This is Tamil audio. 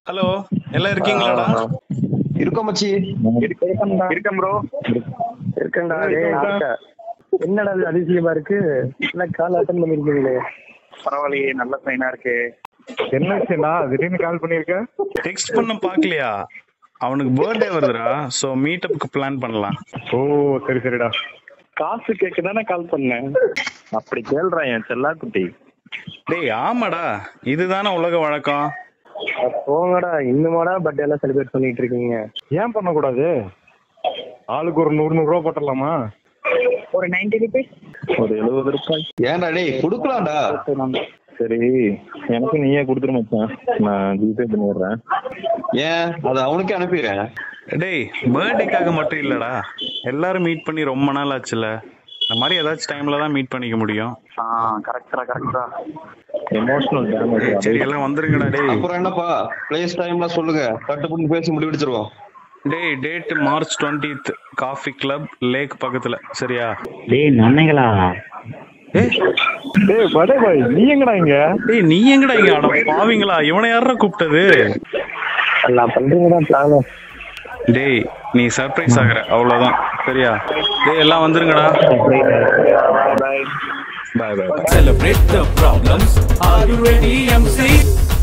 ஹலோ எல்லாம் இருக்கீங்களாடா இருக்கோம் மச்சி இருக்கேன் ப்ரோ இருக்கேன்டா டேய், இருக்கேன். என்னடா இது அதிசயமா இருக்கு என்ன கால் அட்டன் பண்ணிருக்கீங்களே பரவாயில்லையே நல்ல சைனா இருக்கு என்ன விஷயம்டா திடீர்னு கால் பண்ணிருக்க டெக்ஸ்ட் பண்ண பாக்கலையா அவனுக்கு பர்த்டே வருதுடா சோ மீட்டப்புக்கு பிளான் பண்ணலாம் ஓ சரி சரிடா காசு கேட்க தானே கால் பண்ணேன் அப்படி கேள்றா என் செல்லா குட்டி டேய் ஆமாடா இதுதானே உலக வழக்கம் போங்கடா இன்னுமாடா பர்த்டே எல்லாம் செலிப்ரேட் பண்ணிட்டு இருக்கீங்க ஏன் பண்ணக்கூடாது ஆளுக்கு ஒரு நூறு நூறு ரூபா போட்டுடலாமா ஒரு நைன்டி ருபீஸ் ஒரு எழுபது ரூபாய் ஏன்டா டேய் குடுக்கலாம்டா சரி எனக்கு நீயே கொடுத்துரு மச்சான் நான் ஜிபே பண்ணிடுறேன் ஏன் அது அவனுக்கே அனுப்பிடுறேன் டேய் பர்த்டேக்காக மட்டும் இல்லடா எல்லாரும் மீட் பண்ணி ரொம்ப நாள் ஆச்சுல இந்த மாதிரி ஏதாச்சும் டைம்ல தான் மீட் பண்ணிக்க முடியும் ஆ கரெக்டா கரெக்டா எமோஷனல் டேமேஜ் சரி எல்லாம் வந்துருங்கடா டேய் அப்புறம் என்னப்பா பிளேஸ் டைம்லாம் சொல்லுங்க கட்டுப்பட்டு பேசி முடிவெடுத்துருவோம் டேய் date March twentieth coffee club lake பக்கத்துல சரியா டேய் நன்னைகளா ஏய் டேய் படே பாய் நீ எங்கடா இங்க டேய் நீ எங்கடா இங்க அட பாவிங்களா இவனை யாரா கூப்பிட்டது எல்லாம் பண்றீங்கடா பிளான் டேய் நீ சர்ப்ரைஸ் ஆகுற அவ்வளவுதான் சரியா டேய் எல்லாம் வந்துருங்கடா பாய் பாய் பாய் Celebrate the problems. Are you ready, MC?